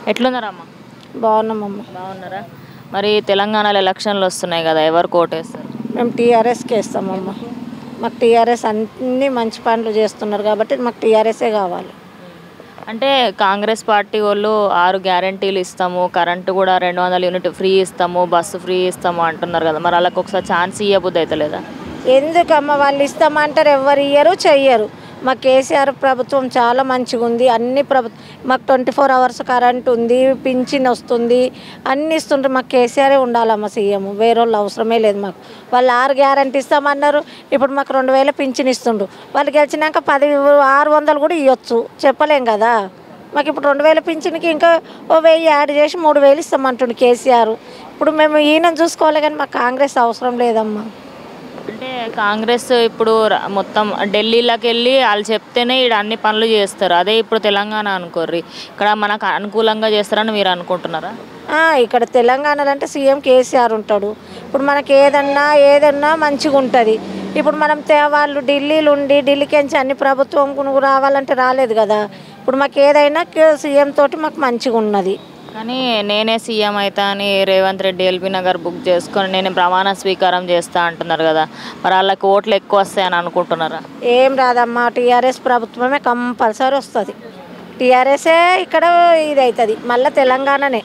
ఎట్లున్నారమ్మా బాగున్నామమ్మ బాగున్నారా మరి తెలంగాణలో ఎలక్షన్లు వస్తున్నాయి కదా ఎవరు కోటేస్తారు మేము టీఆర్ఎస్కి వేస్తామమ్మ మాకు టీఆర్ఎస్ అన్ని మంచి పనులు చేస్తున్నారు కాబట్టి మాకు టీఆర్ఎస్ఏ కావాలి అంటే కాంగ్రెస్ పార్టీ వాళ్ళు ఆరు గ్యారంటీలు ఇస్తాము కరెంటు కూడా రెండు వందల యూనిట్ ఫ్రీ ఇస్తాము బస్సు ఫ్రీ ఇస్తాము అంటున్నారు కదా మరి వాళ్ళకి ఒకసారి ఛాన్స్ ఇవ్వబుద్ధి అవుతలేదా ఎందుకమ్మ వాళ్ళు ఇస్తామంటారు ఎవరు ఇయ్యరు చెయ్యరు మా కేసీఆర్ ప్రభుత్వం చాలా మంచిగా ఉంది అన్ని ప్రభుత్వం మాకు ట్వంటీ ఫోర్ అవర్స్ కరెంట్ ఉంది పింఛన్ వస్తుంది అన్ని ఇస్తుంటారు మాకు కేసీఆరే ఉండాలమ్మ సీఎం వేరే వాళ్ళు అవసరమే లేదు మాకు వాళ్ళు ఆరు గ్యారంటీ ఇస్తామన్నారు ఇప్పుడు మాకు రెండు వేల పింఛన్ ఇస్తుండ్రు వాళ్ళు గెలిచినాక పది ఆరు వందలు కూడా ఇవ్వచ్చు చెప్పలేం కదా మాకు ఇప్పుడు రెండు వేల పింఛన్కి ఇంకా ఓ వెయ్యి యాడ్ చేసి మూడు వేలు ఇస్తామంటుండు కేసీఆర్ ఇప్పుడు మేము ఈయన చూసుకోవాలి కానీ మాకు కాంగ్రెస్ అవసరం లేదమ్మా అంటే కాంగ్రెస్ ఇప్పుడు ర- మొత్తం ఢిల్లీలోకి వెళ్ళి వాళ్ళు చెప్తేనే ఇక్కడ అన్ని పనులు చేస్తారు అదే ఇప్పుడు తెలంగాణ అనుకోర్రి ఇక్కడ మనకు అనుకూలంగా చేస్తారని మీరు అనుకుంటున్నారా ఆ, ఇక్కడ తెలంగాణలో అంటే సీఎం కేసీఆర్ ఉంటాడు ఇప్పుడు మనకి ఏదన్నా ఏదన్నా మంచిగా ఉంటుంది ఇప్పుడు మనం తే- వాళ్ళు ఢిల్లీలో ఉండి ఢిల్లీకి నుంచి అన్ని ప్రభుత్వం కు- రావాలంటే రాలేదు కదా ఇప్పుడు మాకు ఏదైనా కే- సీఎం తోటి మాకు మంచిగా ఉన్నది కానీ నేనే సీఎం అవుతా అని రేవంత్ రెడ్డి ఎల్బీ నగర్ బుక్ చేసుకొని నేను ప్రమాణ స్వీకారం చేస్తా అంటున్నారు కదా మరి వాళ్ళకి ఓట్లు ఎక్కువ వస్తాయని అనుకుంటున్నారా ఏం రాదమ్మా టీఆర్ఎస్ ప్రభుత్వమే కంపల్సరీ వస్తుంది టీఆర్ఎస్ఏ ఇక్కడ ఇది అవుతుంది మళ్ళీ తెలంగాణనే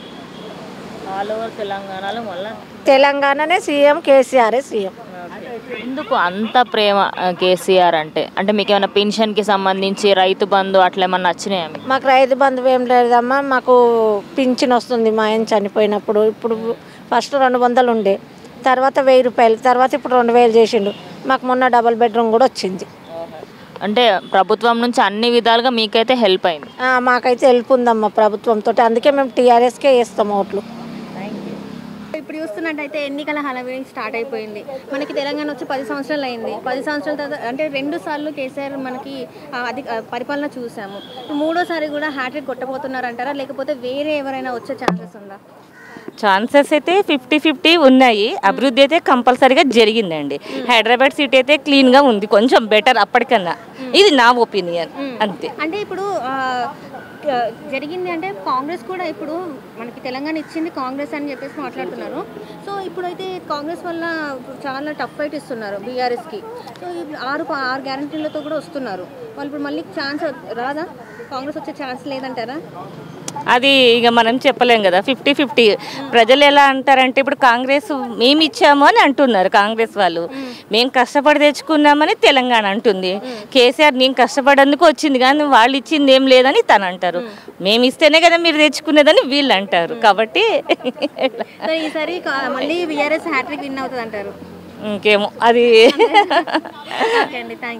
ఆల్ ఓవర్ తెలంగాణలో మళ్ళీ తెలంగాణనే సీఎం కేసీఆరే సీఎం ఎందుకు అంత ప్రేమ ఆ, కేసీఆర్ అంటే అంటే మీకు ఏమైనా పెన్షన్కి సంబంధించి రైతు బంధు అట్లా ఏమన్నా వచ్చినాయా మీకు మాకు రైతు బంధువు ఏం లేదమ్మా మాకు పింఛన్ వస్తుంది మా ఆయన చనిపోయినప్పుడు ఇప్పుడు ఫస్ట్ రెండు వందలు ఉండే తర్వాత వెయ్యి రూపాయలు తర్వాత ఇప్పుడు రెండు వేలు చేసిండు మాకు మొన్న డబల్ బెడ్రూమ్ కూడా వచ్చింది అంటే ప్రభుత్వం నుంచి అన్ని విధాలుగా మీకైతే హెల్ప్ అయింది ఆ, మాకైతే హెల్ప్ ఉందమ్మా ప్రభుత్వంతో అందుకే మేము టీఆర్ఎస్కే వేస్తాం ఓట్లు ఇప్పుడు చూస్తున్నట్టయితే ఎన్నికల హడావిడి స్టార్ట్ అయిపోయింది మనకి తెలంగాణ వచ్చి పది సంవత్సరాలు అయింది పది సంవత్సరాల తర్వాత అంటే రెండు సార్లు కేసీఆర్ మనకి ఆ, అధి ఆ, పరిపాలన చూసాము మూడోసారి కూడా హ్యాట్రిక్ కొట్టబోతున్నారంటారా లేకపోతే వేరే ఎవరైనా వచ్చే ఛాన్సెస్ ఉందా ఛాన్సెస్ అయితే ఫిఫ్టీ ఫిఫ్టీ ఉన్నాయి అభివృద్ధి అయితే కంపల్సరీగా జరిగిందండి హైదరాబాద్ సిటీ అయితే క్లీన్గా ఉంది కొంచెం బెటర్ అప్పటికన్నా ఇది నా ఒపీనియన్ అంతే అంటే ఇప్పుడు ఆ, ఆ, జరిగింది అంటే కాంగ్రెస్ కూడా ఇప్పుడు మనకి తెలంగాణ ఇచ్చింది కాంగ్రెస్ అని చెప్పేసి మాట్లాడుతున్నారు సో ఇప్పుడైతే కాంగ్రెస్ వల్ల చాలా టఫ్ ఫైట్ ఇస్తున్నారు బీఆర్ఎస్కి సో ఈ ఆరు ఆరు గ్యారంటీలతో కూడా వస్తున్నారు వాళ్ళు ఇప్పుడు మళ్ళీ ఛాన్స్ రాదా కాంగ్రెస్ వచ్చే ఛాన్స్ లేదంటారా అది ఇక మనం చెప్పలేం కదా ఫిఫ్టీ ఫిఫ్టీ ప్రజలు ఎలా అంటారంటే ఇప్పుడు కాంగ్రెస్ మేము ఇచ్చాము అని అంటున్నారు కాంగ్రెస్ వాళ్ళు మేము కష్టపడి తెచ్చుకున్నామని తెలంగాణ అంటుంది కేసీఆర్ నేను కష్టపడేందుకు వచ్చింది కానీ వాళ్ళు ఇచ్చింది ఏం లేదని తను అంటారు మేము ఇస్తేనే కదా మీరు తెచ్చుకునేదని వీళ్ళు అంటారు కాబట్టి సో ఈసారి కా- మళ్ళీ బీఆర్ఎస్ హ్యాట్రిక్ విన్ అవుతుంది అంటారు ఇంకేమో అది ఓకే అండి థ్యాంక్